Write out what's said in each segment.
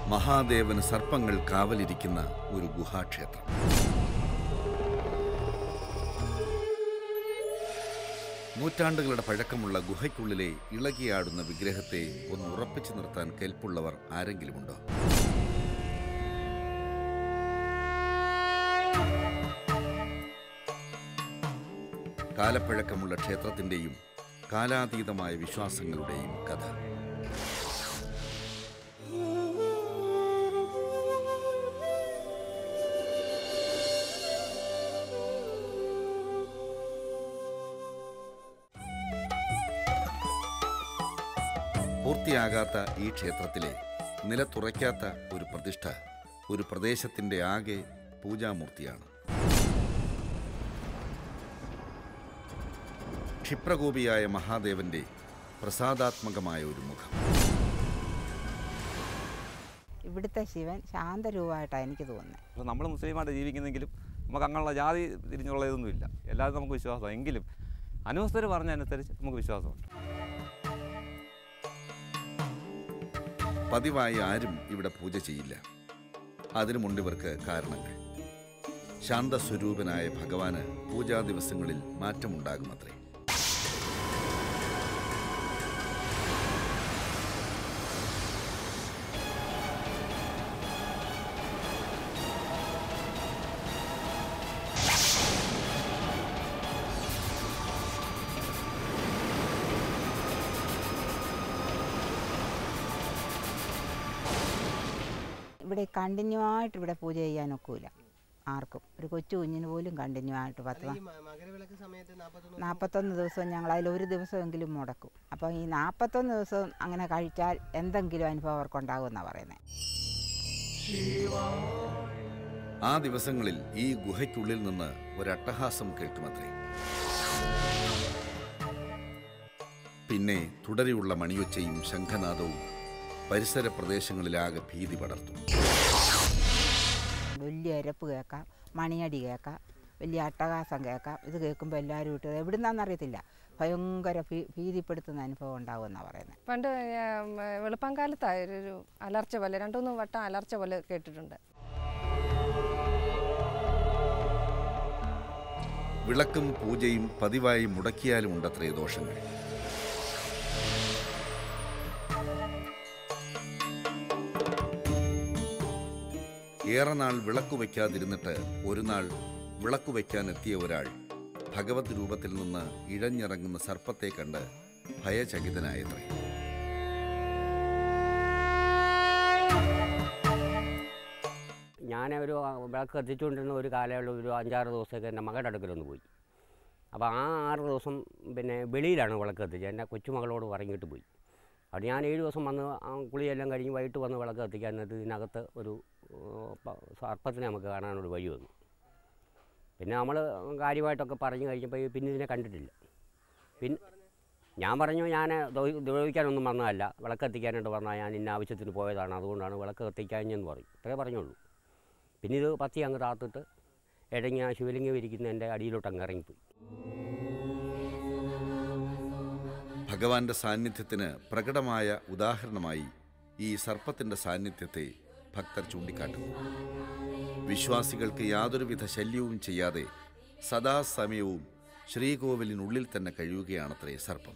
മഹാദേവന് സർപ്പങ്ങൾ കാവലിരിക്കുന്ന ഒരു ഗുഹാക്ഷേത്രം നൂറ്റാണ്ടുകളുടെ പഴക്കമുള്ള ഗുഹയ്ക്കുള്ളിലെ ഇളകിയാടുന്ന വിഗ്രഹത്തെ ഒന്ന് ഉറപ്പിച്ചു നിർത്താൻ കെൽപ്പുള്ളവർ ആരെങ്കിലുമുണ്ടോ കാലപ്പഴക്കമുള്ള ക്ഷേത്രത്തിന്റെയും കാലാതീതമായ വിശ്വാസങ്ങളുടെയും കഥ പൂർത്തിയാകാത്ത ഈ ക്ഷേത്രത്തിലെ നിലത്തുറയ്ക്കാത്ത ഒരു പ്രതിഷ്ഠ ഒരു പ്രദേശത്തിന്റെ ആകെ പൂജാമൂർത്തിയാണ് ക്ഷിപ്രകോപിയായ മഹാദേവന്റെ പ്രസാദാത്മകമായ ഒരു മുഖം ഇവിടുത്തെ ശിവൻ ശാന്തരൂപമായിട്ടാണ് എനിക്ക് തോന്നുന്നത് അപ്പോൾ നമ്മൾ മുസ്ലിമായിട്ട് ജീവിക്കുന്നെങ്കിലും നമുക്ക് അങ്ങനെയുള്ള ജാതി തിരിഞ്ഞുള്ള ഇതൊന്നുമില്ല എല്ലാവരും നമുക്ക് വിശ്വാസം എങ്കിലും അനുവസ്ഥർ പറഞ്ഞതനുസരിച്ച് നമുക്ക് വിശ്വാസമുണ്ട് പതിവായി ആരും ഇവിടെ പൂജ ചെയ്യില്ല അതിനുമുണ്ട് ഇവർക്ക് കാരണങ്ങൾ ശാന്തസ്വരൂപനായ ഭഗവാന് പൂജാ ദിവസങ്ങളിൽ മാറ്റമുണ്ടാകുമത്രേ ഇവിടെ കണ്ടിന്യൂ ആയിട്ട് ഇവിടെ പൂജ ചെയ്യാനൊക്കില്ല ആർക്കും ഒരു കൊച്ചു കുഞ്ഞിന് പോലും കണ്ടിന്യൂ ആയിട്ട് പത്ത് ഈ മ- മകരവിളക്ക് സമയത്ത് നാൽപ്പത്തൊന്ന് നാൽപ്പത്തൊന്ന് ദിവസം ഞങ്ങൾ അതിൽ ഒരു ദിവസമെങ്കിലും മുടക്കും അപ്പോൾ ഈ നാൽപ്പത്തൊന്ന് ദിവസം അങ്ങനെ കഴിച്ചാൽ എന്തെങ്കിലും അനുഭവം അവർക്കുണ്ടാകുമെന്നാണ് പറയുന്നത് ആ ദിവസങ്ങളിൽ ഈ ഗുഹയ്ക്കുള്ളിൽ നിന്ന് ഒരു അട്ടഹാസം കേൾക്കുമത്രേ പിന്നെ തുടരെയുള്ള മണിയൊച്ചയും ശംഖനാദവും പരിസര പ്രദേശങ്ങളിലാകെ ഭീതി പടർത്തും വലിയ ഇരപ്പ് കേൾക്കാം മണിയടി കേൾക്കാം വലിയ അട്ടഹാസം കേൾക്കാം ഇത് കേൾക്കുമ്പോൾ എല്ലാവരും ഇട്ട് എവിടുന്നാണെന്നറിയത്തില്ല ഭയങ്കര ഭീ ഭീതിപ്പെടുത്തുന്ന അനുഭവം ഉണ്ടാകുമെന്നാണ് പറയുന്നത് പണ്ട് ഞാൻ, ഉം, വെളുപ്പാങ്കാലത്തായ ഒരു അലർച്ച പോലെ രണ്ടുമൂന്ന് വട്ടം അലർച്ച പോലെ കേട്ടിട്ടുണ്ട് വിളക്കും പൂജയും പതിവായി മുടക്കിയാലും ഉണ്ടത്രേ ദോഷങ്ങൾ ഏറെ നാൾ വിളക്കു വയ്ക്കാതിരുന്നിട്ട് ഒരു നാൾ വിളക്കു വയ്ക്കാൻ എത്തിയ ഒരാൾ ഭഗവത് രൂപത്തിൽ നിന്ന് ഇഴഞ്ഞിറങ്ങുന്ന സർപ്പത്തെ കണ്ട് ഭയചകിതനായത്രേ ഞാൻ ഒരു വിളക്ക് കത്തിച്ചുകൊണ്ടിരുന്ന ഒരു കാലയളവ് ഒരു അഞ്ചാറ് ദിവസമൊക്കെ എൻ്റെ മകളുടെ അടുക്കലൊന്ന് പോയി അപ്പോൾ ആ ആറ് ദിവസം പിന്നെ വെളിയിലാണ് വിളക്ക് കത്തിച്ചത് എൻ്റെ കൊച്ചുമകളോട് പറഞ്ഞിട്ട് പോയി അവിടെ ഞാൻ ഏഴ് ദിവസം വന്ന് ആ കുളിയെല്ലാം കഴിഞ്ഞ് വൈകിട്ട് വന്ന് വിളക്ക് കത്തിക്കാൻ നേരത്ത് ഇതിനകത്ത് ഒരു ഏഹ്, പ- സർപ്പത്തിനെ നമുക്ക് കാണാനൊരു വഴി വന്നു പിന്നെ നമ്മൾ കാര്യമായിട്ടൊക്കെ പറഞ്ഞു കഴിഞ്ഞപ്പോൾ പിന്നെ ഇതിനെ കണ്ടിട്ടില്ല പിന്നെ ഞാൻ പറഞ്ഞു ഞാൻ ദ്രോഹി- ദ്രോഹിക്കാനൊന്നും വന്നതല്ല വിളക്ക് കത്തിക്കാനായിട്ട് വന്നാൽ ഞാൻ ഇന്ന ആവശ്യത്തിന് പോയതാണ് അതുകൊണ്ടാണ് വിളക്ക് കത്തിക്കാഞ്ഞെന്ന് പറയും ഇത്രേ പറഞ്ഞുള്ളൂ പിന്നെ ഇത് പത്തി അങ്ങ് താത്തിട്ട് ഇടങ്ങി ആ ശിവലിംഗം ഇരിക്കുന്ന എൻ്റെ അടിയിലോട്ട് അങ്ങ് ഇറങ്ങിപ്പോയി ഭഗവാന്റെ സാന്നിധ്യത്തിന് പ്രകടമായ ഉദാഹരണമായി ഈ സർപ്പത്തിന്റെ സാന്നിധ്യത്തെ ഭക്തർ ചൂണ്ടിക്കാട്ടുന്നു വിശ്വാസികൾക്ക് യാതൊരുവിധ ശല്യവും ചെയ്യാതെ സദാസമയവും ശ്രീകോവിലിനുള്ളിൽ തന്നെ കഴിയുകയാണത്രേ സർപ്പം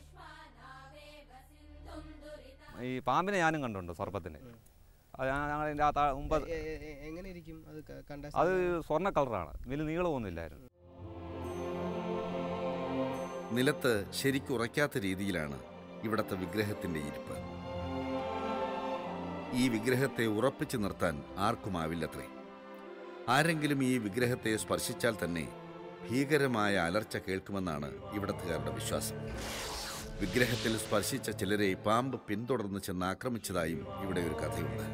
ഈ പാമ്പിനെ ഞാനും കണ്ടിട്ടുണ്ട് സർപ്പത്തിനെ അത് ഞാൻ ഞങ്ങളുടെ ആ താ- മുമ്പ് എ- എ- എ- എങ്ങനെ ഇരിക്കും അത് ക- കണ്ട അത് സ്വർണ്ണ കളറാണ് വലിയ നീളമൊന്നുമില്ലായിരുന്നു നിലത്ത് ശരിക്കുറയ്ക്കാത്ത രീതിയിലാണ് ഇവിടത്തെ വിഗ്രഹത്തിന്റെ ഇരിപ്പ് ഈ വിഗ്രഹത്തെ ഉറപ്പിച്ചു നിർത്താൻ ആർക്കുമാവില്ലത്രേ ആരെങ്കിലും ഈ വിഗ്രഹത്തെ സ്പർശിച്ചാൽ തന്നെ ഭീകരമായ അലർച്ച കേൾക്കുമെന്നാണ് ഇവിടത്തുകാരുടെ വിശ്വാസം വിഗ്രഹത്തിൽ സ്പർശിച്ച ചിലരെ പാമ്പ് പിന്തുടർന്ന് ചെന്ന് ആക്രമിച്ചതായും ഇവിടെ ഒരു കഥയുണ്ട്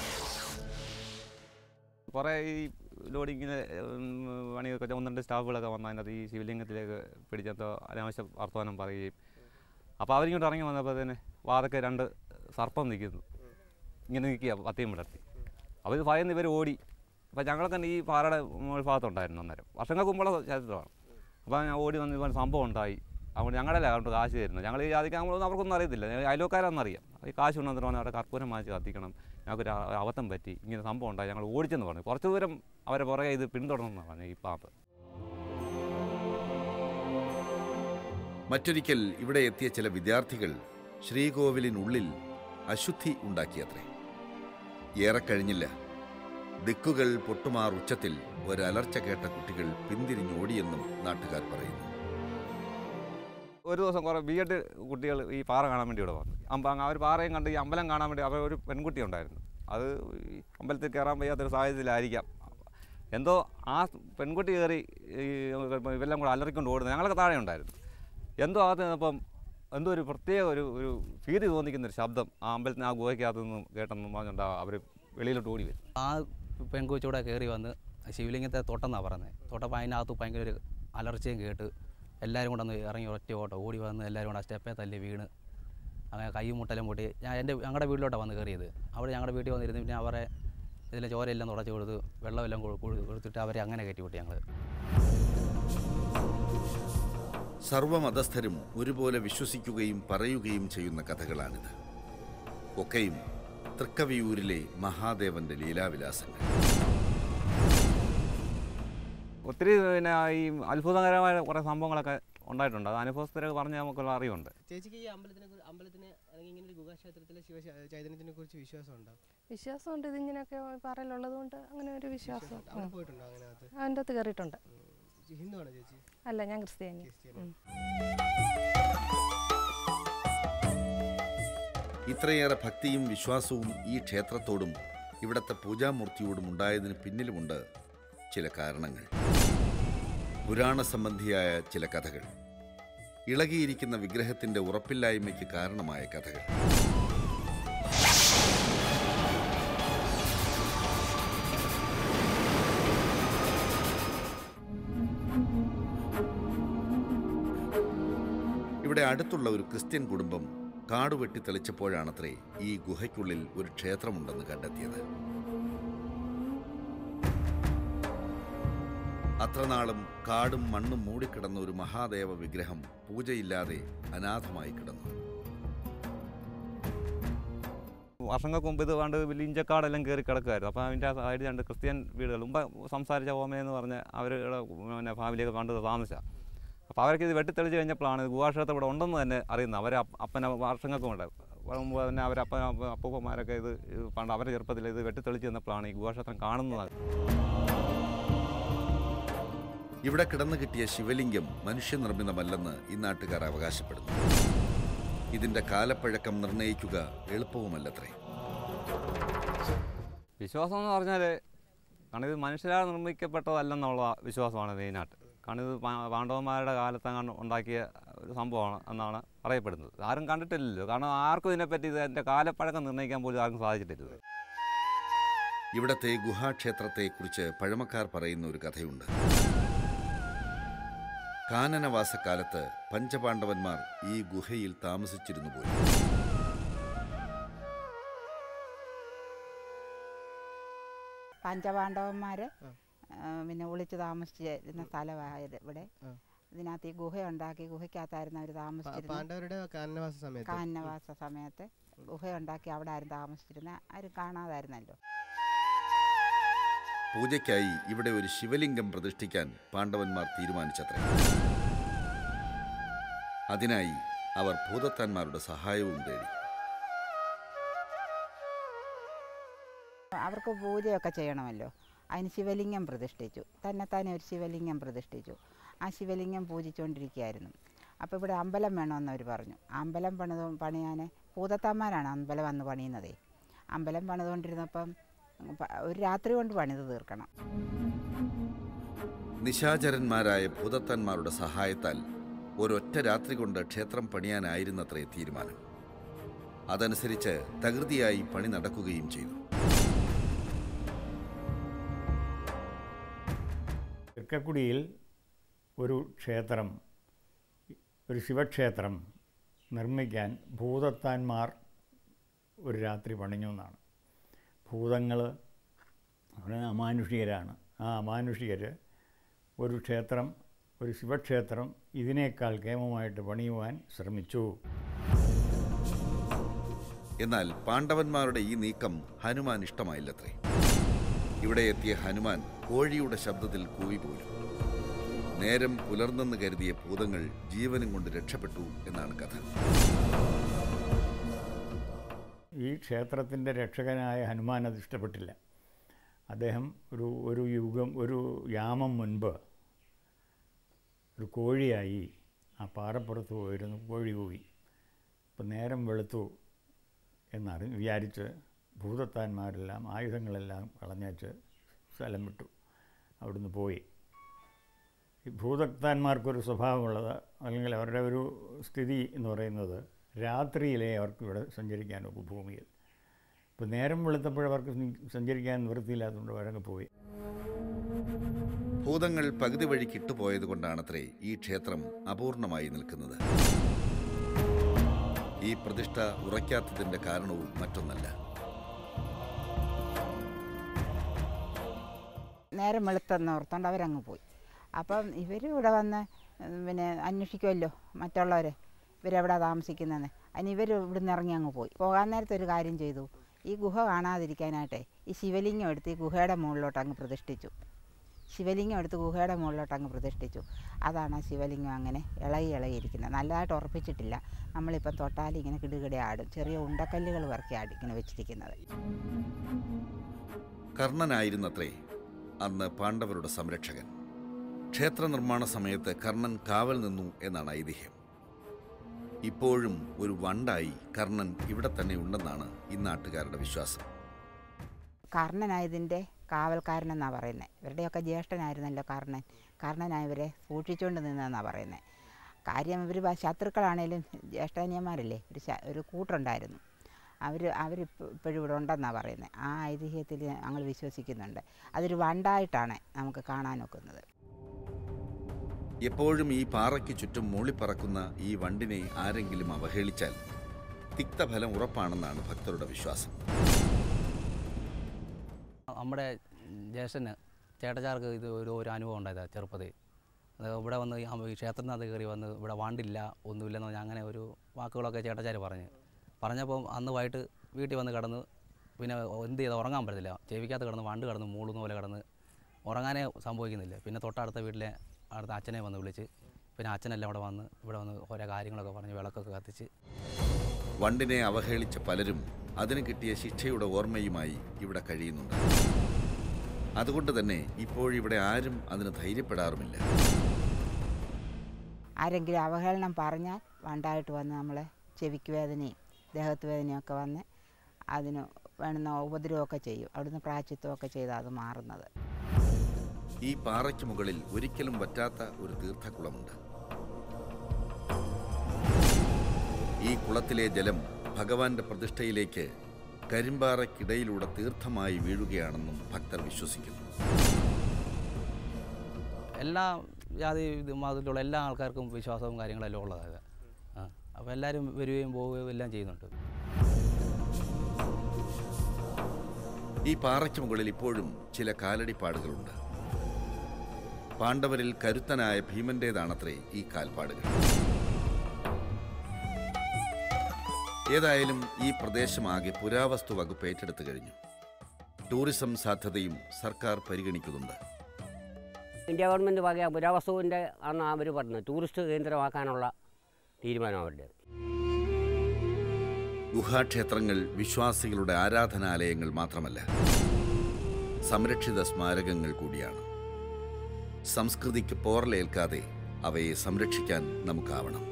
കുറേ ഈ ലോഡിങ്ങിന് പണിയൊക്കെ ഒന്ന് രണ്ട് സ്റ്റാഫുകളൊക്കെ വന്ന് അതിനകത്ത് ഈ ശിവലിംഗത്തിലേക്ക് പിടിച്ചെന്തോ അനാവശ്യ വർത്തമാനം പറയുകയും അപ്പോൾ അവരിങ്ങോട്ട് ഇറങ്ങി വന്നപ്പോൾ തന്നെ വാതൊക്കെ രണ്ട് സർപ്പം നിൽക്കുന്നു ഇങ്ങനെ നിൽക്കുക പത്തിയും വിടർത്തി അപ്പോൾ ഇത് ഭയന്ന് ഇവർ ഓടി അപ്പോൾ ഞങ്ങളൊക്കെ ഈ പാറയുടെ മുകൾ ഭാഗത്തുണ്ടായിരുന്നു അന്നേരം വർഷങ്ങൾക്ക് മുമ്പുള്ള ചരിത്രമാണ് അപ്പോൾ ഞാൻ ഓടി വന്ന് ഇവൻ സംഭവം ഉണ്ടായി അതുകൊണ്ട് ഞങ്ങളുടെ അക്കൗണ്ട് കാശ് തരുന്നത് ഞങ്ങൾ ഈ ജാതിക്ക് നമ്മളൊന്നും അവർക്കൊന്നും അറിയത്തില്ല അയലോക്കാരാണെന്നറിയാം ഈ കാശ് കൊണ്ടുവന്നിട്ട് പറഞ്ഞാൽ അവിടെ കർപ്പൂരം വാങ്ങിച്ച് കത്തിക്കണം ഞങ്ങൾക്കൊരു അ- അബദ്ധം പറ്റി ഇങ്ങനെ സംഭവം ഉണ്ടായി ഞങ്ങൾ ഓടിച്ചെന്ന് പറഞ്ഞു കുറച്ച് ദൂരം അവരെ പുറകെ ഇത് പിന്തുടർന്നെന്നാണ് പറഞ്ഞു ഈ പാമ്പ് മറ്റൊരിക്കൽ ഇവിടെ എത്തിയ ചില വിദ്യാർത്ഥികൾ ശ്രീകോവിലിനുള്ളിൽ അശുദ്ധി ഉണ്ടാക്കിയത്രേ ഏറെ കഴിഞ്ഞില്ല ദിക്കുകൾ പൊട്ടുമാർ ഉച്ചത്തിൽ ഒരലർച്ച കേട്ട കുട്ടികൾ പിന്തിരിഞ്ഞോടിയെന്നും നാട്ടുകാർ പറയുന്നു ഒരു ദിവസം കുറേ ബി എഡ് കുട്ടികൾ ഈ പാറ കാണാൻ വേണ്ടി ഇവിടെ വന്നു അമ്പ ആ ഒരു പാറയും കണ്ട് ഈ അമ്പലം കാണാൻ വേണ്ടി അവർ ഒരു പെൺകുട്ടി ഉണ്ടായിരുന്നു അത് ഈ അമ്പലത്തിൽ കയറാൻ വയ്യാത്തൊരു സാഹചര്യത്തിലായിരിക്കാം എന്തോ ആ പെൺകുട്ടി കയറി ഈ ഇവരെല്ലാം കൂടെ അലറിക്കൊണ്ട് ഓടുന്നത് ഞങ്ങളൊക്കെ താഴെ ഉണ്ടായിരുന്നു എന്തോ അകത്ത് നിന്നപ്പം എന്തോ ഒരു പ്രത്യേക ഒരു ഒരു ഭീതി തോന്നിക്കുന്ന ഒരു ശബ്ദം ആ അമ്പലത്തിന് ആ ഗുഹയ്ക്കകത്ത് നിന്ന് കേട്ടെന്ന് പറഞ്ഞുകൊണ്ട് അവർ വെളിയിലോട്ട് ഓടി വരും ആ പെൺകൊച്ചൂടെ കയറി വന്ന് ശിവലിംഗത്തെ തൊട്ടെന്നാണ് പറഞ്ഞത് തൊട്ടപ്പോൾ അതിനകത്ത് ഭയങ്കര ഒരു അലർച്ചയും കേട്ട് എല്ലാവരും കൂടെ ഒന്ന് ഇറങ്ങി ഒറ്റ ഓട്ടം ഓടി വന്ന് എല്ലാവരും കൂടെ ആ സ്റ്റെപ്പേ തല്ലി വീണ് അങ്ങനെ കൈയും മുട്ടലും പൊട്ടി ഞാൻ എൻ്റെ ഞങ്ങളുടെ വീട്ടിലോട്ടാണ് വന്ന് കയറിയത് അവിടെ ഞങ്ങളുടെ വീട്ടിൽ വന്നിരുന്നു പിന്നെ അവരെ ഇതിലെ ചോരയെല്ലാം തുടച്ച് കൊടുത്ത് വെള്ളമെല്ലാം കൊ- കൊ- കൊടുത്തിട്ട് അവരെ അങ്ങനെ കയറ്റി വിട്ടു ഞങ്ങൾ സർവമതസ്ഥരും ഒരുപോലെ വിശ്വസിക്കുകയും പറയുകയും ചെയ്യുന്ന കഥകളാണിത് ഒക്കെയും തൃക്കവിയൂരിലെ മഹാദേവന്റെ ലീലാവിലാസങ്ങൾ ഒത്തിരി പിന്നെ ഈ അത്ഭുതകരമായ കുറേ സംഭവങ്ങളൊക്കെ ഉണ്ടായിട്ടുണ്ട് അത് അനുഭവസ്ഥരൊക്കെ പറഞ്ഞ് നമുക്കുള്ള അറിവുണ്ട് ചേച്ചിക്ക് ഈ അമ്പലത്തിനെ കുറി- അമ്പലത്തിന് അല്ലെങ്കിൽ ഇങ്ങനെ ഒരു ഗുഹാക്ഷേത്രത്തിലെ ശിവ ചൈതന്യത്തിനെ കുറിച്ച് വിശ്വാസം ഉണ്ടോ വിശ്വാസമുണ്ട് ഇതിങ്ങനെയൊക്കെ പറയലുള്ളത് കൊണ്ട് അങ്ങനെ ഒരു വിശ്വാസം അവിടെ പോയിട്ടുണ്ടോ അതിനകത്ത് അതിൻ്റെ അകത്ത് കയറിയിട്ടുണ്ട് ഹിന്ദു ആണോ ചേച്ചി അല്ല ഞാൻ ക്രിസ്ത്യാനി ക്രിസ്ത്യൻ ഉം. ഇത്രയേറെ ഭക്തിയും വിശ്വാസവും ഈ ക്ഷേത്രത്തോടും ഇവിടത്തെ പൂജാമൂർത്തിയോടും ഉണ്ടായതിന് പിന്നിലുമുണ്ട് ചില കാരണങ്ങൾ പുരാണ സംബന്ധിയായ ചില കഥകൾ ഇളകിയിരിക്കുന്ന വിഗ്രഹത്തിന്റെ ഉറപ്പില്ലായ്മയ്ക്ക് കാരണമായ കഥകൾ ഇവിടെ അടുത്തുള്ള ഒരു ക്രിസ്ത്യൻ കുടുംബം കാട് വെട്ടി തെളിച്ചപ്പോഴാണത്രേ ഈ ഗുഹയ്ക്കുള്ളിൽ ഒരു ക്ഷേത്രമുണ്ടെന്ന് കണ്ടെത്തിയത് അത്രനാളും കാടും മണ്ണും മൂടിക്കിടന്ന ഒരു മഹാദേവ വിഗ്രഹം പൂജയില്ലാതെ അനാഥമായി കിടന്നു വർഷങ്ങൾക്ക് മുമ്പ് ഇത് പണ്ട് വലിയ ഇഞ്ചക്കാടെല്ലാം കയറി കിടക്കുമായിരുന്നു അപ്പോൾ അതിൻ്റെ ആ സൈഡിൽ രണ്ട് ക്രിസ്ത്യൻ വീടുകൾ മുമ്പ് സംസാരിച്ച ഓമയെന്ന് പറഞ്ഞ അവരുടെ പിന്നെ ഫാമിലിയൊക്കെ പണ്ട് താമസിച്ചാൽ അപ്പോൾ അവർക്ക് ഇത് വെട്ടിത്തെളിച്ച് കഴിഞ്ഞപ്പോഴാണ് ഇത് ഗുഹാക്ഷേത്രം ഇവിടെ ഉണ്ടെന്ന് തന്നെ അറിയുന്നത് അവരെ അപ്പന വർഷങ്ങൾക്ക് മുമ്പ് മുമ്പ് തന്നെ അവരെ അപ്പന അപ്പൂപ്പന്മാരൊക്കെ ഇത് ഇത് പണ്ട് അവരുടെ ചെറുപ്പത്തിൽ ഇത് വെട്ടിത്തെളിച്ച് ചെന്നപ്പോഴാണ് ഈ ഗുഹാക്ഷേത്രം കാണുന്നത് ഇവിടെ കിടന്നു കിട്ടിയ ശിവലിംഗം മനുഷ്യനിർമ്മിതമല്ലെന്ന് ഈ നാട്ടുകാർ അവകാശപ്പെടുന്നു ഇതിന്റെ കാലപ്പഴക്കം നിർണയിക്കുക എളുപ്പവുമല്ലത്രേ വിശ്വാസം എന്ന് പറഞ്ഞാൽ കാരണം ഇത് മനുഷ്യരാൽ നിർമ്മിക്കപ്പെട്ടതല്ലെന്നുള്ള വിശ്വാസമാണ് മെയിനായിട്ട് കാരണം ഇത് പാ- പാണ്ഡവന്മാരുടെ കാലത്തെങ്ങാണ്ട് ഉണ്ടാക്കിയ ഒരു സംഭവമാണ് എന്നാണ് പറയപ്പെടുന്നത് ആരും കണ്ടിട്ടില്ലല്ലോ കാരണം ആർക്കും ഇതിനെപ്പറ്റി ഇതിൻ്റെ കാലപ്പഴക്കം നിർണ്ണയിക്കാൻ പോലും ആർക്കും സാധിച്ചിട്ടില്ല ഇവിടത്തെ ഗുഹാക്ഷേത്രത്തെക്കുറിച്ച് പഴമക്കാർ പറയുന്ന ഒരു കഥയുണ്ട് കാനനവാസക്കാലത്ത് പഞ്ചപാണ്ഡവന്മാർ ഈ ഗുഹയിൽ താമസിച്ചിരുന്നു പോലും പഞ്ചപാണ്ഡവന്മാർ ആ. പിന്നെ ഒളിച്ച് താമസിച്ചിരുന്ന സ്ഥലമായത് ഇവിടെ ആ. ഇതിനകത്ത് ഈ ഗുഹ ഉണ്ടാക്കി ഗുഹയ്ക്കകത്തായിരുന്നു അവർ പാ- താമസിച്ചിരുന്നത് പാണ്ഡവരുടെ കാനനവാസ സമയത്ത് കാനനവാസ സമയത്ത് ഗുഹ ഉണ്ടാക്കി അവിടെ ആരും താമസിച്ചിരുന്ന ആരും കാണാതായിരുന്നല്ലോ പൂജയ്ക്കായി ഇവിടെ ഒരു ശിവലിംഗം പ്രതിഷ്ഠിക്കാൻ പാണ്ഡവന്മാർ തീരുമാനിച്ചത്രേ അതിനായി അവർ ഭൂതത്താന്മാരുടെ സഹായവും തേടി അവർക്ക് പൂജയൊക്കെ ചെയ്യണമല്ലോ അതിന് ശിവലിംഗം പ്രതിഷ്ഠിച്ചു തന്നെത്താനെ ഒരു ശിവലിംഗം പ്രതിഷ്ഠിച്ചു ആ ശിവലിംഗം പൂജിച്ചുകൊണ്ടിരിക്കുകയായിരുന്നു അപ്പോൾ ഇവിടെ അമ്പലം വേണമെന്ന് അവർ പറഞ്ഞു അമ്പലം പണിത് പണിയാൻ ഭൂതത്താന്മാരാണ് അമ്പലം വന്ന് പണിയുന്നതേ അമ്പലം പണിതുകൊണ്ടിരുന്നപ്പം പ- ഒരു രാത്രി കൊണ്ട് പണിത് തീർക്കണം നിശാചരന്മാരായ ഭൂതത്താന്മാരുടെ സഹായത്താൽ ഒരൊറ്റ രാത്രി കൊണ്ട് ക്ഷേത്രം പണിയാനായിരുന്നത്രേ തീരുമാനം അതനുസരിച്ച് തകൃതിയായി പണി നടക്കുകയും ചെയ്തു തൃക്കക്കുടിയിൽ ഒരു ക്ഷേത്രം ഒരു ശിവക്ഷേത്രം നിർമ്മിക്കാൻ ഭൂതത്താന്മാർ ഒരു രാത്രി പണിഞ്ഞു എന്നാണ് ഭൂതങ്ങൾ അവിടെ അമാനുഷികരാണ് ആ അമാനുഷികർ ഒരു ക്ഷേത്രം ഒരു ശിവക്ഷേത്രം ഇതിനേക്കാൾ കേമമായിട്ട് പണിയുവാൻ ശ്രമിച്ചു എന്നാൽ പാണ്ഡവന്മാരുടെ ഈ നീക്കം ഹനുമാൻ ഇഷ്ടമായില്ലത്രേ ഇവിടെ എത്തിയ ഹനുമാൻ കോഴിയുടെ ശബ്ദത്തിൽ കൂവി പോലും നേരം പുലർന്നെന്ന് കരുതിയ ഭൂതങ്ങൾ ജീവനും കൊണ്ട് രക്ഷപ്പെട്ടു എന്നാണ് കഥ ഈ ക്ഷേത്രത്തിൻ്റെ രക്ഷകനായ ഹനുമാൻ അത് ഇഷ്ടപ്പെട്ടില്ല അദ്ദേഹം ഒരു ഒരു യുഗം ഒരു യാമം മുൻപ് ഒരു കോഴിയായി ആ പാറപ്പുറത്ത് പോയിരുന്നു കോഴി കൂവി അപ്പം നേരം വെളുത്തു എന്നറി വിചാരിച്ച് ഭൂതത്താന്മാരെല്ലാം ആയുധങ്ങളെല്ലാം കളഞ്ഞേച്ച് സ്ഥലം വിട്ടു അവിടുന്ന് പോയി ഈ ഭൂതത്താന്മാർക്കൊരു സ്വഭാവമുള്ളത് അല്ലെങ്കിൽ അവരുടെ ഒരു സ്ഥിതി എന്ന് പറയുന്നത് രാത്രിയിലേ അവർക്ക് ഇവിടെ സഞ്ചരിക്കാൻ ഒക്കും ഭൂമിയിൽ ഇപ്പോൾ നേരം വെളുത്തപ്പോൾ അവർക്ക് സഞ്ചരിക്കാൻ നിവൃത്തിയില്ലാത്തതുകൊണ്ട് അവരങ്ങ് പോയി ഭൂതങ്ങൾ പകുതി വഴി കിട്ടുപോയത് കൊണ്ടാണത്രേ ഈ ക്ഷേത്രം അപൂർണമായി നിൽക്കുന്നത് ഈ പ്രതിഷ്ഠ ഉറയ്ക്കാത്തതിന്റെ കാരണവും മറ്റൊന്നല്ല നേരം വെളുത്തെന്ന് ഓർത്തോണ്ട് അവരങ്ങ് പോയി അപ്പം ഇവർ ഇവിടെ വന്ന് ഉം, പിന്നെ അന്വേഷിക്കുമല്ലോ മറ്റുള്ളവരെ ഇവരെവിടെ താമസിക്കുന്നതെന്ന് അതിന് ഇവർ ഇവിടുന്ന് ഇറങ്ങി അങ്ങ് പോയി പോകാൻ നേരത്തെ ഒരു കാര്യം ചെയ്തു ഈ ഗുഹ കാണാതിരിക്കാനായിട്ടേ ഈ ശിവലിംഗം എടുത്ത് ഈ ഗുഹയുടെ മുകളിലോട്ട് അങ്ങ് പ്രതിഷ്ഠിച്ചു ശിവലിംഗം എടുത്ത് ഗുഹയുടെ മുകളിലോട്ട് അങ്ങ് പ്രതിഷ്ഠിച്ചു അതാണ് ആ ശിവലിംഗം അങ്ങനെ ഇളകി ഇളകിയിരിക്കുന്നത് നല്ലതായിട്ട് ഉറപ്പിച്ചിട്ടില്ല നമ്മളിപ്പം തൊട്ടാൽ ഇങ്ങനെ കിടുകിടെ ആടും ചെറിയ ഉണ്ടക്കല്ലുകൾ വറക്കി ആടി ഇങ്ങനെ വെച്ചിരിക്കുന്നത് കർണനായിരുന്നത്രേ അന്ന് പാണ്ഡവരുടെ സംരക്ഷകൻ ക്ഷേത്ര നിർമ്മാണ സമയത്ത് കർണൻ കാവൽ നിന്നു എന്നാണ് ഐതിഹ്യം ഇപ്പോഴും ഒരു വണ്ടായി കർണൻ ഇവിടെ തന്നെ ഉണ്ടെന്നാണ് ഈ നാട്ടുകാരുടെ വിശ്വാസം കർണനായതിൻ്റെ കാവൽക്കാരനെന്നാണ് പറയുന്നത് ഇവരുടെയൊക്കെ ജ്യേഷ്ഠനായിരുന്നല്ലോ കർണൻ കർണനായവരെ സൂക്ഷിച്ചുകൊണ്ട് നിന്നതെന്നാണ് പറയുന്നത് കാര്യം ഇവർ ശത്രുക്കളാണേലും ജ്യേഷ്ഠാനിയന്മാരല്ലേ ഒരു ശ- ഒരു കൂട്ടുണ്ടായിരുന്നു അവർ അവർ ഇപ്പോഴും ഇവിടെ ഉണ്ടെന്നാണ് പറയുന്നത് ആ ഐതിഹ്യത്തിൽ ഞങ്ങൾ വിശ്വസിക്കുന്നുണ്ട് അതൊരു വണ്ടായിട്ടാണ് നമുക്ക് കാണാനൊക്കുന്നത് എപ്പോഴും ഈ പാറയ്ക്ക് ചുറ്റും മൂളിപ്പറക്കുന്ന ഈ വണ്ടിനെ ആരെങ്കിലും അവഹേളിച്ചാൽ തിക്തഫലം ഉറപ്പാണെന്നാണ് ഭക്തരുടെ വിശ്വാസം നമ്മുടെ ജ്യേഷ്ഠന് ചേട്ടച്ചാർക്ക് ഇത് ഒരു ഒരു അനുഭവം ഉണ്ടായത് ചെറുപ്പത്തിൽ അത് ഇവിടെ വന്ന് ഈ അമ്പ- ഈ ക്ഷേത്രത്തിനകത്ത് കയറി വന്ന് ഇവിടെ വാണ്ടില്ല ഒന്നുമില്ലെന്ന് പറഞ്ഞാൽ അങ്ങനെ ഒരു വാക്കുകളൊക്കെ ചേട്ടച്ചാർ പറഞ്ഞ് പറഞ്ഞപ്പോൾ അന്ന് വൈകിട്ട് വീട്ടിൽ വന്ന് കിടന്ന് പിന്നെ എന്ത് ചെയ്താൽ ഉറങ്ങാൻ പറ്റത്തില്ല ചെവിക്കകത്ത് കിടന്ന് വണ്ട് കിടന്ന് മൂളുന്ന പോലെ കിടന്ന് ഉറങ്ങാനേ സംഭവിക്കുന്നില്ല പിന്നെ തൊട്ടടുത്ത വീട്ടിലെ അടുത്ത അച്ഛനെ വന്ന് വിളിച്ച് പിന്നെ അച്ഛനെല്ലാം ഇവിടെ വന്ന് ഇവിടെ വന്ന് ഓരോ കാര്യങ്ങളൊക്കെ പറഞ്ഞ് വിളക്കൊക്കെ കത്തിച്ച് വണ്ടിനെ അവഹേളിച്ച പലരും അതിന് കിട്ടിയ ശിക്ഷയുടെ ഓർമ്മയുമായി ഇവിടെ കഴിയുന്നുണ്ട് അതുകൊണ്ട് തന്നെ ഇപ്പോഴിവിടെ ആരും അതിന് ധൈര്യപ്പെടാറുമില്ല ആരെങ്കിലും അവഹേളനം പറഞ്ഞാൽ വണ്ടായിട്ട് വന്ന് നമ്മളെ ചെവിക്ക് വേദനയും ദേഹത്ത് വേദനയൊക്കെ വന്ന് അതിന് വേണ്ടുന്ന ഉപദ്രവമൊക്കെ ചെയ്യും അവിടുന്ന് പ്രാച്ചിത്വമൊക്കെ ചെയ്താൽ അത് മാറുന്നത് ഈ പാറയ്ക്ക് മുകളിൽ ഒരിക്കലും വറ്റാത്ത ഒരു തീർത്ഥക്കുളമുണ്ട് ഈ കുളത്തിലെ ജലം ഭഗവാന്റെ പ്രതിഷ്ഠയിലേക്ക് കരിമ്പാറയ്ക്കിടയിലൂടെ തീർത്ഥമായി വീഴുകയാണെന്നും ഭക്തർ വിശ്വസിക്കുന്നു എല്ലാ ജാതി ഇത് മതത്തിലുള്ള എല്ലാ ആൾക്കാർക്കും വിശ്വാസവും കാര്യങ്ങളെല്ലാം ഉള്ളതാണ് ആ അപ്പോൾ എല്ലാവരും വരികയും പോവുകയും എല്ലാം ചെയ്യുന്നുണ്ട് ഈ പാറയ്ക്ക് മുകളിൽ ഇപ്പോഴും ചില കാലടിപ്പാടുകളുണ്ട് പാണ്ഡവരിൽ കരുത്തനായ ഭീമന്റേതാണത്രേ ഈ കാൽപ്പാടുകൾ ഏതായാലും ഈ പ്രദേശമാകെ പുരാവസ്തു വകുപ്പ് ഏറ്റെടുത്തു കഴിഞ്ഞു ടൂറിസം സാധ്യതയും സർക്കാർ പരിഗണിക്കുന്നുണ്ട് ഇന്ത്യ ഗവൺമെൻറ് വക പുരാവസ്തുവിൻ്റെ അന്ന് അവർ പറഞ്ഞത് ടൂറിസ്റ്റ് കേന്ദ്രമാക്കാനുള്ള തീരുമാനം അവരുടെ ഗുഹാക്ഷേത്രങ്ങൾ വിശ്വാസികളുടെ ആരാധനാലയങ്ങൾ മാത്രമല്ല സംരക്ഷിത സ്മാരകങ്ങൾ കൂടിയാണ് സംസ്കൃതിക്ക് പോറലേൽക്കാതെ അവയെ സംരക്ഷിക്കാൻ നമുക്കാവണം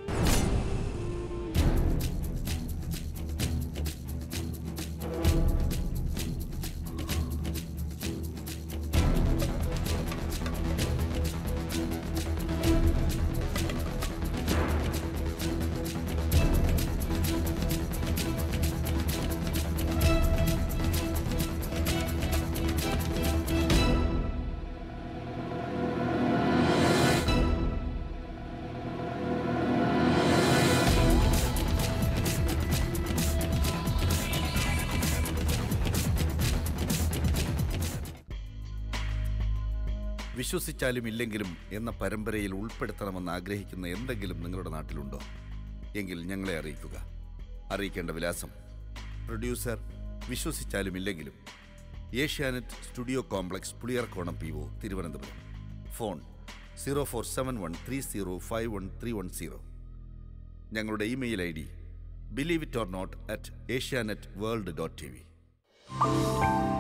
വിശ്വസിച്ചാലും ഇല്ലെങ്കിലും എന്ന പരമ്പരയിൽ ഉൾപ്പെടുത്തണമെന്ന് ആഗ്രഹിക്കുന്ന എന്തെങ്കിലും നിങ്ങളുടെ നാട്ടിലുണ്ടോ എങ്കിൽ ഞങ്ങളെ അറിയിക്കുക അറിയിക്കേണ്ട വിലാസം പ്രൊഡ്യൂസർ വിശ്വസിച്ചാലും ഇല്ലെങ്കിലും Asianet studio complex Puliyarakonam P O Thiruvananthapuram phone zero four seven one three zero five one three one zero ഞങ്ങളുടെ email I D believe it or not at Asianet world dot T V